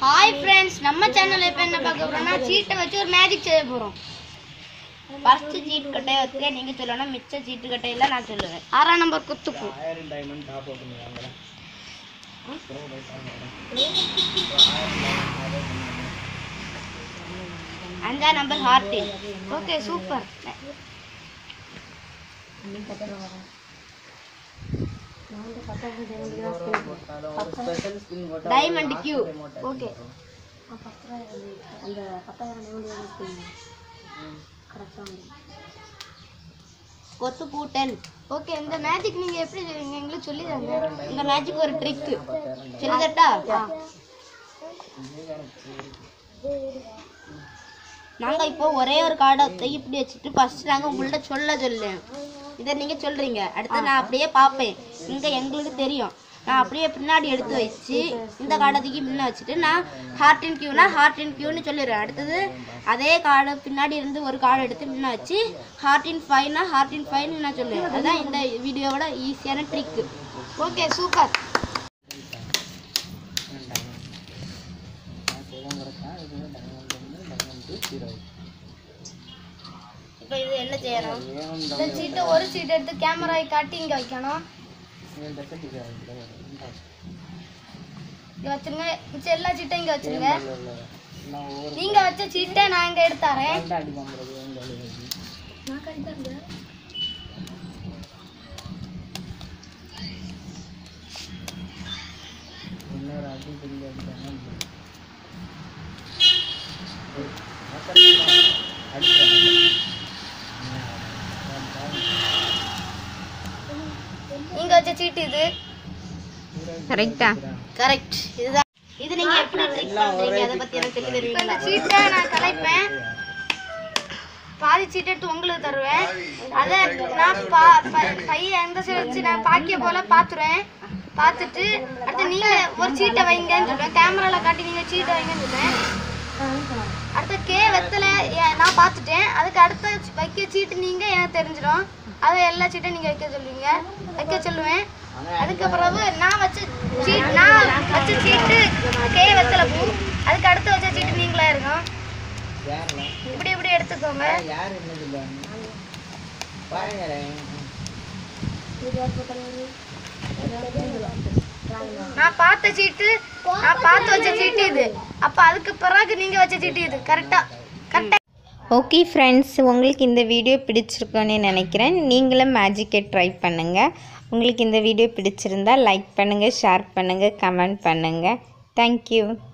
hi friends நம்ம சேனல்ல இப்போ என்ன பார்க்க போறோம்னா சீட்டை வச்சு ஒரு மேஜிக் செய்ய போறோம் ஃபர்ஸ்ட் சீட் கட்டையை வச்சுக்க நீங்க சொல்லணும் மிச்ச சீட்டு கட்டையில நான் சொல்லுவேன் ஆறாம் நம்பர் குத்துப்பு ஆயிரம் டைமண்ட் டாப் ஓப்பன் வாங்கலாம் அஞ்சாம் number heart okay super special spin போட்டா டைமண்ட் கியூ ஓகே கொத்து பூட்டன் ஓகே இந்த மேஜிக் நீங்க எப்படி செய்வீங்க எங்களுக்கு சொல்லி தாங்க இந்த மேஜிக் ஒரு ட்ரிக் சொல்லிதட்டா நாங்க இப்போ ஒரே ஒரு கார்டை இப்படி வச்சுட்டு ஃபர்ஸ்ட் நாங்க உங்கள்ட்ட சொல்ல சொல்லேன் இதை நீங்க சொல்றீங்க அடுத்து நான் அப்படியே பார்ப்பேன் இங்க எங்களுக்கு தெரியும் நான் அப்படியே பின்னாடி எடுத்து வச்சு இந்த கார்டை தூக்கி முன்ன வச்சுட்டு நான் ஹார்ட் இன் கியூனா ஹார்ட் இன் கியூன்னு சொல்லிடுறேன் அடுத்தது அதே கார்டை பின்னாடி இருந்து ஒரு கார்டை எடுத்து முன்ன வச்சு ஹார்ட் இன் ஃபைவ்னா ஹார்ட் இன் ஃபைவ்னு நான் சொல்லுவேன் அதுதான் இந்த வீடியோவோட ஈஸியான ட்ரிக்கு ஓகே சூப்பர் இப்போ இது என்ன செய்யணும் இந்த சீட்டை ஒரு சீட் எடுத்து கேமராவை காட்டி இங்க வைக்கணும் இங்க வச்சிருங்க மிச்சம் எல்லா சீட்டையும் இங்க வச்சிருங்க நான் ஒவ்வொரு நீங்க வச்ச சீட்டை நான் இங்க எடுத்தாரேன் அடி பம்புறது எங்க அடி இன்னொரு அடி பிடிக்க அடிச்சாங்க நீங்க வச்ச சீட்டு இது கரெக்டா கரெக்ட் இதுதான் இது நீங்க எப்படி ட்ரிக் பண்றீங்க அதை பத்தி எனக்கு சொல்லி இப்ப இந்த தருவீங்களா சீட்டை நான் கலைப்பேன் பாதி சீட் எடுத்து உங்களுக்கு தருவேன் அதை நான் பா ப- பைய எந்த சைடு வச்சு நான் பாக்கிய போல பாத்துருவேன் பார்த்துட்டு அடுத்து நீங்க ஒரு சீட்டை வைங்கன்னு சொல்லுவேன் கேமரால காட்டி நீங்க சீட்டை வைங்கன்னு சொல்லுவேன் அடுத்த கே வெத்தலை ஏ- நான் பார்த்துட்டேன் அதுக்கு அடுத்த வைக்க சீட்டு நீங்க எனக்கு தெரிஞ்சிடும் அதை எல்லா சீட்டையும் நீங்க வைக்க சொல்லுவீங்க வைக்க சொல்லுவேன் அதுக்கு பிறகு நான் வச்ச சீட் நான் வச்ச சீட்டு கே வெத்தலை பூ அதுக்கு அடுத்து வச்ச சீட்டு நீங்களா இருக்கும் யாருல இப்படி இப்படி எடுத்துக்கோங்க யார் என்ன சொல்லுவாங்க பாருங்க நான் பார்த்த சீட்டு நான் பார்த்து வச்ச சீட்டு இது அப்ப அதுக்கு பிறகு நீங்க வச்ச சீட்டு இது கரெக்டா கரெக்டா ஓகே ஃப்ரெண்ட்ஸ் உங்களுக்கு இந்த வீடியோ பிடிச்சிருக்கோன்னு நினைக்கிறேன் நீங்களும் மேஜிக்கை ட்ரை பண்ணுங்கள் உங்களுக்கு இந்த வீடியோ பிடிச்சிருந்தா லைக் பண்ணுங்கள் ஷேர் பண்ணுங்கள் கமெண்ட் பண்ணுங்கள் தேங்க்யூ